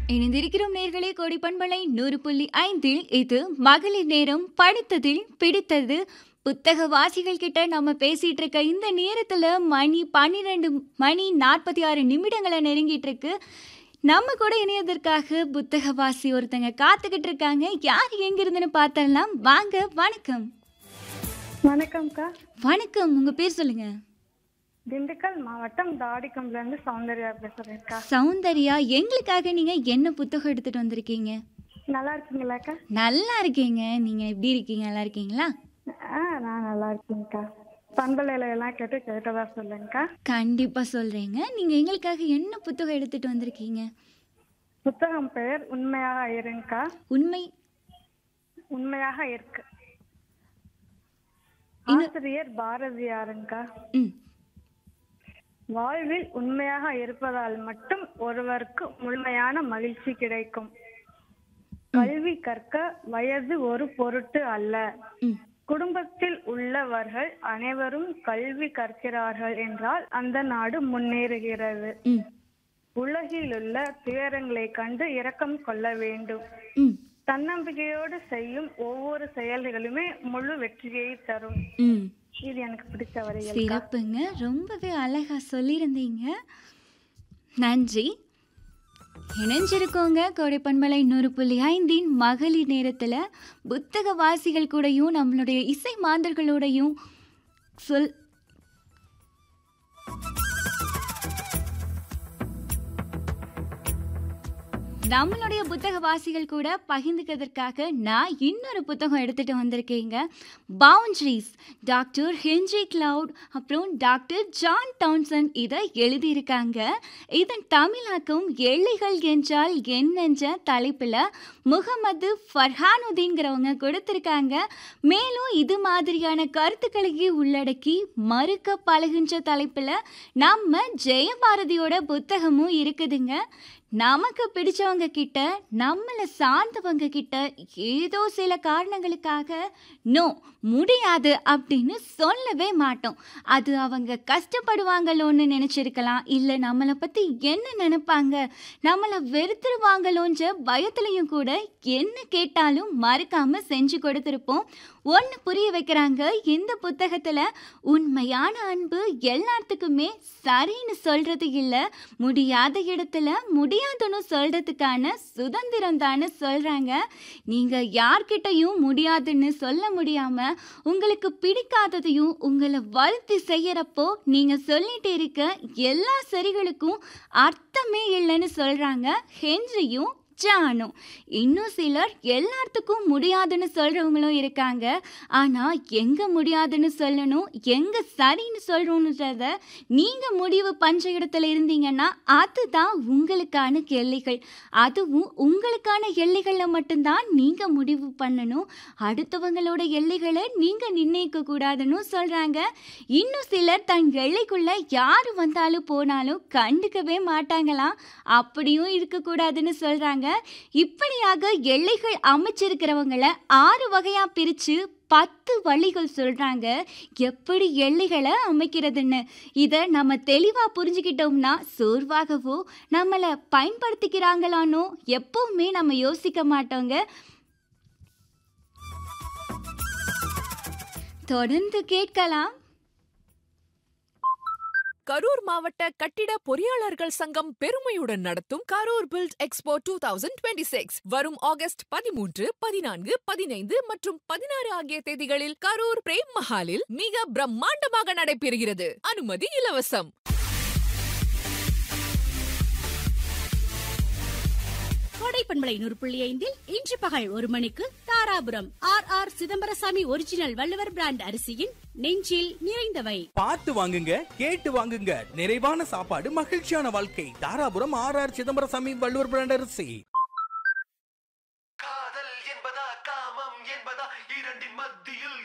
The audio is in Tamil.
இணைந்திருக்கிறோம் நேர்களே கோடி பண்பலை நூறு புள்ளி ஐந்தில் இது மகளிர் நேரம் படித்ததில் பிடித்தது புத்தக வாசிகள் கிட்ட நம்ம பேசிட்டு இருக்க இந்த நேரத்துல மணி பன்னிரெண்டு மணி நாற்பத்தி ஆறு நிமிடங்களை நெருங்கிட்டு இருக்கு நம்ம கூட இணையதற்காக புத்தக வாசி ஒருத்தங்க காத்துக்கிட்டு இருக்காங்க யார் எங்க இருந்துன்னு பார்த்தரலாம் வாங்க வணக்கம் வணக்கம்க்கா வணக்கம் உங்க பேர் சொல்லுங்க திண்டுக்கல் மாவட்டம் தாடிக்கம்ல இருந்து சௌந்தர்யா பேசுறேன்க்கா சௌந்தர்யா எங்களுக்காக நீங்க என்ன புத்தகம் எடுத்துட்டு வந்திருக்கீங்க நல்லா இருக்கீங்களாக்கா நல்லா இருக்கீங்க நீங்க எப்படி இருக்கீங்க நல்லா இருக்கீங்களா ஆ நான் நல்லா இருக்கேன்க்கா பண்பலையில எல்லாம் கேட்டு கேட்டதா சொல்லுங்கக்கா கண்டிப்பா சொல்றேங்க நீங்க எங்களுக்காக என்ன புத்தகம் எடுத்துட்டு வந்திருக்கீங்க புத்தகம் பெயர் உண்மையாக இருங்கக்கா உண்மை உண்மையாக இருக்கு ஆசிரியர் பாரதியாருங்கக்கா ம் வாழ்வில் உண்மையாக இருப்பதால் மட்டும் ஒருவருக்கு முழுமையான மகிழ்ச்சி கிடைக்கும் கல்வி கற்க வயது ஒரு பொருட்டு அல்ல ம் குடும்பத்தில் உள்ளவர்கள் அனைவரும் கல்வி கற்கிறார்கள் என்றால் அந்த நாடு முன்னேறுகிறது ம் உலகிலுள்ள துயரங்களை கண்டு இரக்கம் கொள்ள வேண்டும் ம் தன்னம்பிக்கையோடு செய்யும் ஒவ்வொரு செயல்களுமே முழு வெற்றியை தரும் ம் இது எனக்கு பிடிச்ச வரிகள் சிறப்புங்க ரொம்பவே அழகா சொல்லியிருந்தீங்க நன்றி இணைஞ்சிருக்கோங்க கோடை பண்பலை நூறு புள்ளி ஐந்தின் மகளிர் நேரத்தில் புத்தக வாசிகள் கூடயும் நம்மளுடைய இசை மாந்தர்களோடையும் சொல் நம்மளுடைய புத்தக வாசிகள் கூட பகிர்ந்துக்கிறதுக்காக நான் இன்னொரு புத்தகம் எடுத்துகிட்டு வந்திருக்கேங்க பவுண்ட்ரிஸ் டாக்டர் ஹென்ரி கிளவுட் அப்புறம் டாக்டர் ஜான் டவுன்சன் இதை எழுதியிருக்காங்க இதன் தமிழாக்கம் எல்லைகள் என்றால் என்னென்ற தலைப்பில் முகமது ஃபர்ஹானுதீன்கிறவங்க கொடுத்துருக்காங்க மேலும் இது மாதிரியான கருத்துக்களை உள்ளடக்கி மறுக்க பழகுன்ற தலைப்பில் நம்ம ஜெயபாரதியோட புத்தகமும் இருக்குதுங்க நமக்கு பிடிச்சவங்க கிட்ட நம்மளை சார்ந்தவங்க கிட்ட ஏதோ சில காரணங்களுக்காக நோ முடியாது அப்படின்னு சொல்லவே மாட்டோம் அது அவங்க கஷ்டப்படுவாங்களோன்னு நினச்சிருக்கலாம் இல்லை நம்மளை பற்றி என்ன நினைப்பாங்க நம்மளை வெறுத்துருவாங்களோன்ற பயத்துலையும் கூட என்ன கேட்டாலும் மறக்காமல் செஞ்சு கொடுத்துருப்போம் ஒன்று புரிய வைக்கிறாங்க இந்த புத்தகத்தில் உண்மையான அன்பு எல்லாத்துக்குமே சரின்னு சொல்கிறது இல்லை முடியாத இடத்துல முடியாதுன்னு சொல்கிறதுக்கான சுதந்திரம் தானே சொல்கிறாங்க நீங்கள் யார்கிட்டையும் முடியாதுன்னு சொல்ல முடியாமல் உங்களுக்கு பிடிக்காததையும் உங்களை வருத்தி செய்யறப்போ நீங்கள் சொல்லிட்டு இருக்க எல்லா சரிகளுக்கும் அர்த்தமே இல்லைன்னு சொல்கிறாங்க ஹென்ரியும் ஜானும் இன்னும் சிலர் எல்லாத்துக்கும் முடியாதுன்னு சொல்கிறவங்களும் இருக்காங்க ஆனால் எங்கே முடியாதுன்னு சொல்லணும் எங்கே சரின்னு சொல்லணுன்றத நீங்கள் முடிவு பஞ்ச இடத்துல இருந்தீங்கன்னா அதுதான் உங்களுக்கான எல்லைகள் அதுவும் உங்களுக்கான எல்லைகளில் மட்டும்தான் நீங்கள் முடிவு பண்ணணும் அடுத்தவங்களோட எல்லைகளை நீங்கள் நிர்ணயிக்க கூடாதுன்னு சொல்கிறாங்க இன்னும் சிலர் தன் எல்லைக்குள்ளே யார் வந்தாலும் போனாலும் கண்டுக்கவே மாட்டாங்களாம் அப்படியும் இருக்கக்கூடாதுன்னு சொல்கிறாங்க இப்படியாக எல்லைகள் அமைச்சிருக்கிறவங்கள ஆறு வகையாக பிரித்து பத்து வழிகள் சொல்கிறாங்க எப்படி எல்லைகளை அமைக்கிறதுன்னு இதை நம்ம தெளிவாக புரிஞ்சுக்கிட்டோம்னா சோர்வாகவோ நம்மளை பயன்படுத்திக்கிறாங்களானோ எப்பவுமே நம்ம யோசிக்க மாட்டோங்க தொடர்ந்து கேட்கலாம் கரூர் மாவட்ட கட்டிட பொறியாளர்கள் சங்கம் பெருமையுடன் நடத்தும் Karur build expo two thousand twenty six வரும் ஆகஸ்ட் பதிமூன்று பதினான்கு பதினைந்து மற்றும் பதினாறு ஆகிய தேதிகளில் கரூர் பிரேம் மஹாலில் மிக பிரம்மாண்டமாக நடைபெறுகிறது அனுமதி இலவசம் கோடைப்பண்பலை நூறு புள்ளி ஐந்தில் இன்று பகல் ஒரு மணிக்கு Dharapuram R R Chidambarasamy original Valluvar brand அரிசியின் நெஞ்சில் நிறைந்தவை பார்த்து வாங்குங்க கேட்டு வாங்குங்க நிறைவான சாப்பாடு மகிழ்ச்சியான வாழ்க்கை Dharapuram R R Chidambarasamy Valluvar brand அரிசி